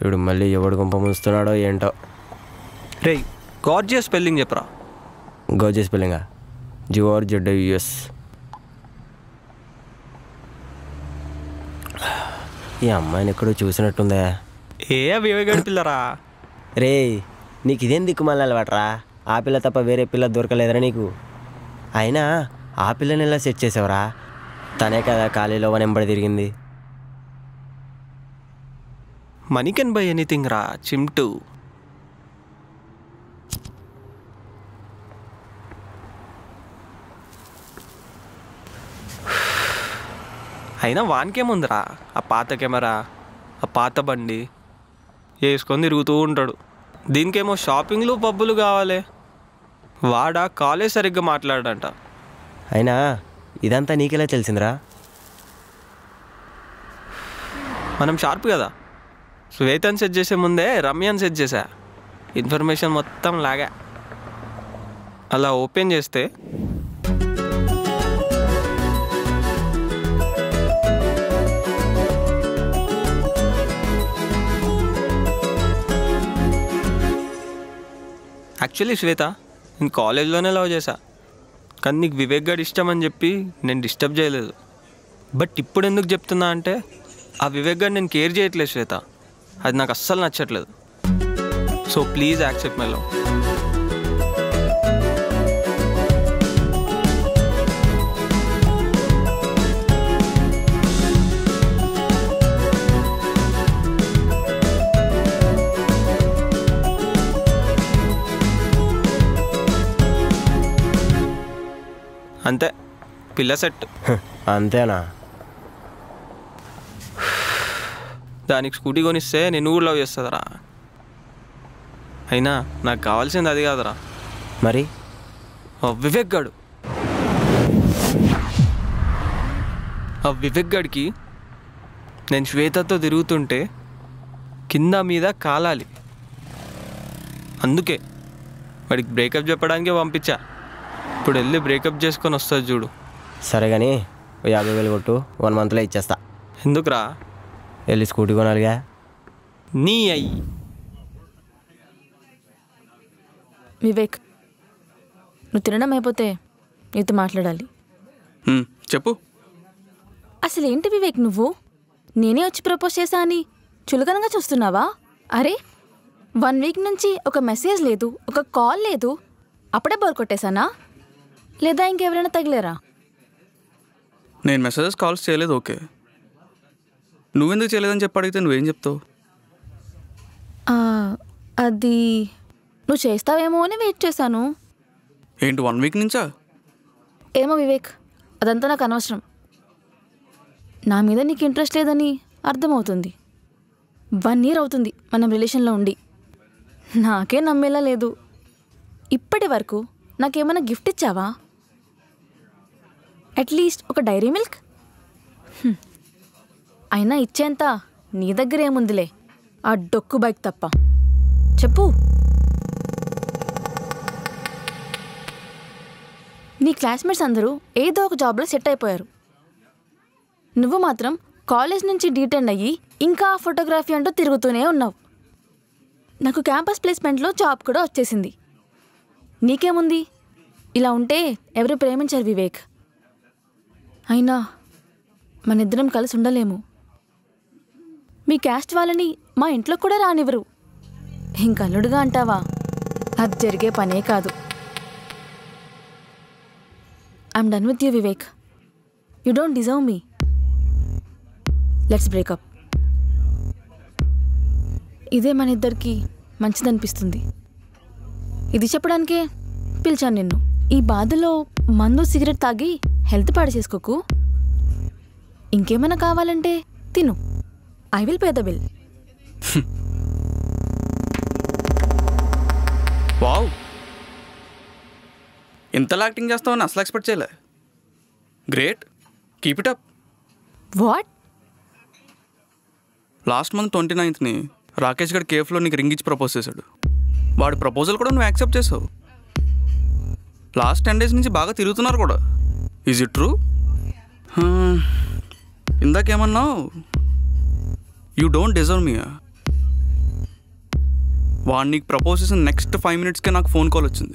వీడు మళ్ళీ ఎవడు గుంప ముంచుతున్నాడో ఏంటో రే గార్జియస్ స్పెల్లింగ్ చెప్పరా గోజే స్పెల్లింగా జిఓఆర్ జెడ్ యుఎస్ ఈ అమ్మాయిని ఎక్కడో చూసినట్టుందే ఏ వివేగడి పిల్లరా రే నీకు ఇదేం దిక్కుమాలి అలవాట్రా ఆ పిల్ల తప్ప వేరే పిల్ల దొరకలేదురా నీకు అయినా ఆ పిల్లని ఎలా సెట్ చేసావురా తనే కదా ఖాళీలో వెంబడి తిరిగింది మనీ కెన్ బై ఎనీథింగ్ రా చిమ్టు అయినా వానికేముందిరా ఆ పాత కెమెరా ఆ పాత బండి వేసుకొని తిరుగుతూ ఉంటాడు దీనికేమో షాపింగ్లు పబ్బులు కావాలి వాడా కాలేజ్ సరిగ్గా మాట్లాడంట అయినా ఇదంతా నీకెలా తెలిసిందిరా మనం షార్ప్ కదా శ్వేతని సెట్ చేసే ముందే రమ్యని సెట్ చేశా ఇన్ఫర్మేషన్ మొత్తం లాగా అలా ఓపెన్ చేస్తే యాక్చువల్లీ శ్వేత నేను కాలేజ్లోనే లవ్ చేశా కానీ నీకు వివేక్ గడ్ ఇష్టం అని చెప్పి నేను డిస్టర్బ్ చేయలేదు బట్ ఇప్పుడు ఎందుకు చెప్తున్నా అంటే ఆ వివేక్ గడ్ నేను కేర్ చేయట్లేదు శ్వేత అది నాకు అస్సలు నచ్చట్లేదు so please accept my love అంతే పిల్ల సెట్ హ్, అంతేనా దానికి స్కూటీ కొనిస్తే నేను కూడా లవ్ చేస్తుందిరా అయినా నాకు కావాల్సింది అది కాదురా మరి ఆ వివేక్ గడు ఆ వివేక్ గడికి నేను శ్వేతతో తిరుగుతుంటే కింద మీద కాలాలి అందుకే వాడికి బ్రేకప్ చెప్పడానికే పంపించా ఇప్పుడు వెళ్ళి బ్రేకప్ చేసుకొని వస్తుంది చూడు సరే కానీ ఓ యాభై వేలు కొట్టు వన్ మంత్లో ఇచ్చేస్తా ఎందుకురా వెళ్ళి స్కూటీ కొనాలిగా నీ అయ్యి వివేక్ నువ్వు తినడం అయిపోతే నీతో మాట్లాడాలి హ్మ్, చెప్పు అసలు ఏంటి వివేక్ నువ్వు నేనే వచ్చి ప్రపోజ్ చేశా అని చులకనగా చూస్తున్నావా అరే వన్ వీక్ నుంచి ఒక మెసేజ్ లేదు ఒక కాల్ లేదు అప్పుడే బోర్ కొట్టేశానా లేదా ఇంకెవరైనా తగిలేరా నేను మెసేజెస్ కాల్స్ చేయలేదు ఓకే నువ్వెందుకు చేయలేదని చెప్పి అడిగితే నువ్వేం చెప్తావు ఆ, అది నువ్వు చేస్తావేమో అని వెయిట్ చేశాను ఏంటి వన్ వీక్ నుంచా ఏమో వివేక్ అదంతా నాకు అనవసరం నా మీద నీకు ఇంట్రెస్ట్ లేదని అర్థమవుతుంది వన్ ఇయర్ అవుతుంది మనం రిలేషన్లో ఉండి నాకే నమ్మేలా లేదు ఇప్పటి వరకు నాకేమైనా గిఫ్ట్ ఇచ్చావా అట్లీస్ట్ ఒక డైరీ మిల్క్ హ్మ్. అయినా ఇచ్చేంత నీ దగ్గర ఏముందిలే ఆ డొక్కు బైక్ తప్ప చెప్పు నీ క్లాస్మేట్స్ అందరూ ఏదో ఒక జాబ్లో సెట్ అయిపోయారు నువ్వు మాత్రం కాలేజ్ నుంచి డీటెండ్ అయ్యి ఇంకా ఫోటోగ్రఫీ అంటూ తిరుగుతూనే ఉన్నావు నాకు క్యాంపస్ ప్లేస్మెంట్లో జాబ్ కూడా వచ్చేసింది నీకేముంది ఇలా ఉంటే ఎవరు ప్రేమించారు వివేక్ అయినా మన ఇద్దరం కలిసి ఉండలేము మీ క్యాస్ట్ వాళ్ళని మా ఇంట్లో కూడా రానివ్వరు ఇంక అల్లుడుగా అంటావా అది జరిగే పనే కాదు I'm done with you Vivek you don't deserve me let's breakup ఇదే మన ఇద్దరికి మంచిదనిపిస్తుంది ఇది చెప్పడానికే పిలిచాను నిన్ను ఈ బాధలో మందు సిగరెట్ తాగి హెల్త్ పాడు చేసుకోకు ఇంకేమైనా కావాలంటే తిను I will pay the bill wow ఇంతలా యాక్టింగ్ చేస్తావని అసలు ఎక్స్పెక్ట్ చేయలే great keep it up what last month twenty నైన్త్ని రాకేష్ గడ్ కేఫ్లో నీకు రింగ్ ఇచ్చి ప్రపోజ్ చేశాడు వాడి ప్రపోజల్ కూడా నువ్వు యాక్సెప్ట్ చేసావు లాస్ట్ టెన్ డేస్ నుంచి బాగా తిరుగుతున్నారు కూడా ఈజ్ ఇట్ ట్రూ ఇందాకేమన్నావు యూ డోంట్ డిజర్వ్ మీ వాడు నీకు ప్రపోజ్ చేసిన నెక్స్ట్ ఫైవ్ మినిట్స్కే నాకు ఫోన్ కాల్ వచ్చింది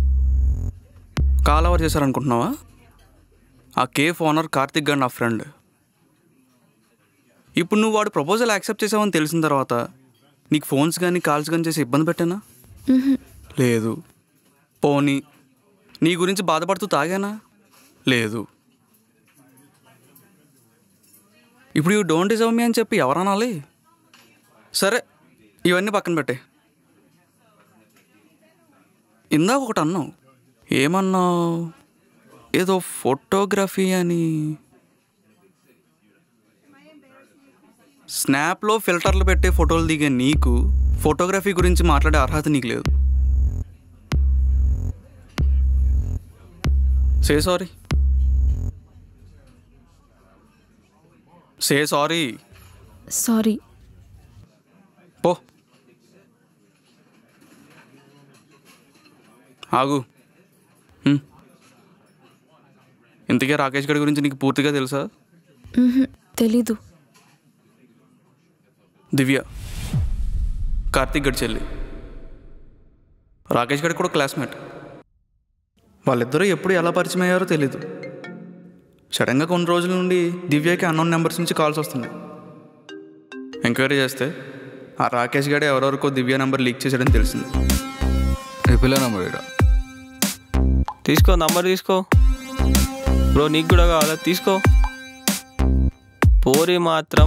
కాల్ ఎవరు చేశారనుకుంటున్నావా ఆ కేఫ్ ఓనర్ కార్తిక్ గారు నా ఫ్రెండ్ ఇప్పుడు నువ్వు వాడు ప్రపోజల్ యాక్సెప్ట్ చేసావని తెలిసిన తర్వాత నీకు ఫోన్స్ కానీ కాల్స్ కానీ చేసి ఇబ్బంది పెట్టానా లేదు పోనీ నీ గురించి బాధపడుతూ తాగానా లేదు ఇప్పుడు యూ డోంట్ డిజర్వ్ మీ అని చెప్పి ఎవరనాలి సరే ఇవన్నీ పక్కన పెట్టే ఇందాక ఒకటి అన్నావు ఏమన్నావు ఏదో ఫోటోగ్రఫీ అని స్నాప్లో ఫిల్టర్లు పెట్టే ఫోటోలు దిగే నీకు ఫోటోగ్రఫీ గురించి మాట్లాడే అర్హత నీకు లేదు say sorry say sorry sorry పో ఆగు హ్మ్. ఇంతకీ రాకేష్ గడి గురించి నీకు పూర్తిగా తెలుసా తెలీదు దివ్య కార్తీక్ గడి చెల్లి రాకేష్ గడి కూడా క్లాస్మేట్ వాళ్ళిద్దరూ ఎప్పుడు ఎలా పరిచయం అయ్యారో తెలీదు సడన్గా కొన్ని రోజుల నుండి దివ్యకి అన్నోన్ నెంబర్స్ నుంచి కాల్స్ వస్తున్నాయి ఎంక్వైరీ చేస్తే ఆ రాకేష్ గడే ఎవరెవరికో దివ్య నెంబర్ లీక్ చేశాడని తెలిసింది ఈ పిల్ల నంబర్ ఇరా తీసుకో నంబర్ తీసుకో బ్రో నీకు కూడా కావాలా తీసుకో పోరి మాత్రం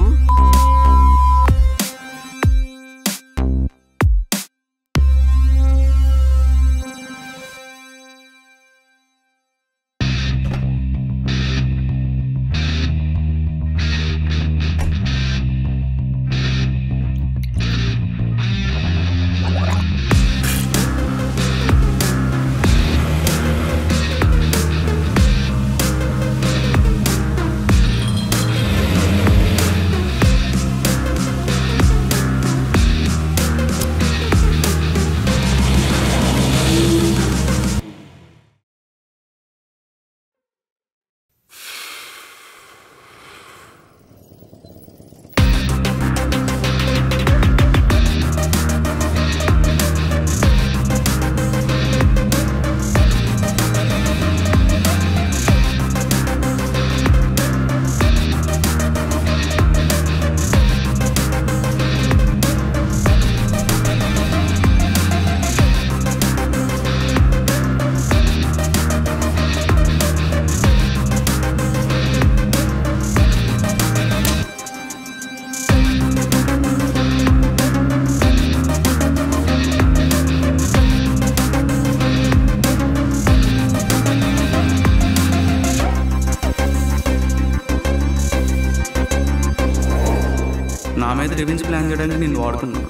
నా మీద రివెంజ్ ప్లాన్ చేయడానికి నేను వాడుకున్నాను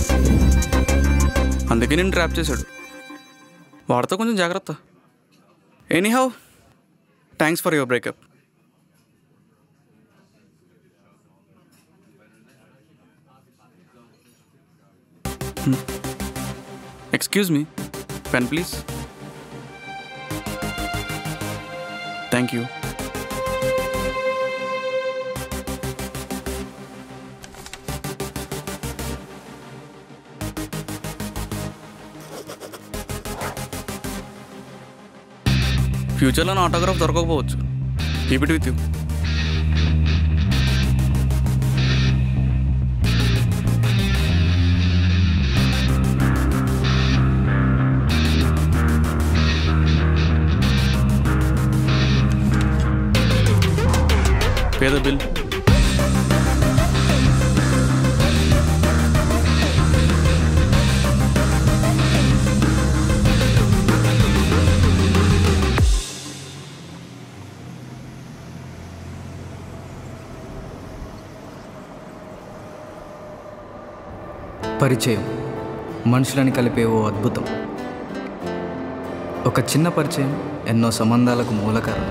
అందుకే నేను ట్రాప్ చేశాడు వాడితో కొంచెం జాగ్రత్త anyhow thanks for your breakup excuse me pen please thank you ఫ్యూచర్లో నా ఆటోగ్రాఫ్ దొరకకపోవచ్చు keep it with you pay the bill పరిచయం మనుషులని కలిపే ఓ అద్భుతం ఒక చిన్న పరిచయం ఎన్నో సంబంధాలకు మూల కారణం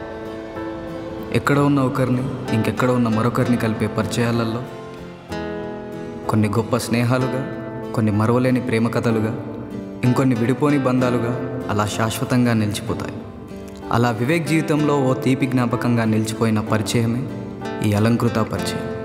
ఎక్కడ ఉన్న ఒకరిని ఇంకెక్కడ ఉన్న మరొకరిని కలిపే పరిచయాలలో కొన్ని గొప్ప స్నేహాలుగా కొన్ని మరవలేని ప్రేమ కథలుగా ఇంకొన్ని విడిపోని బంధాలుగా అలా శాశ్వతంగా నిలిచిపోతాయి అలా వివేక్ జీవితంలో ఓ తీపి జ్ఞాపకంగా నిలిచిపోయిన పరిచయమే ఈ అలంకృత పరిచయం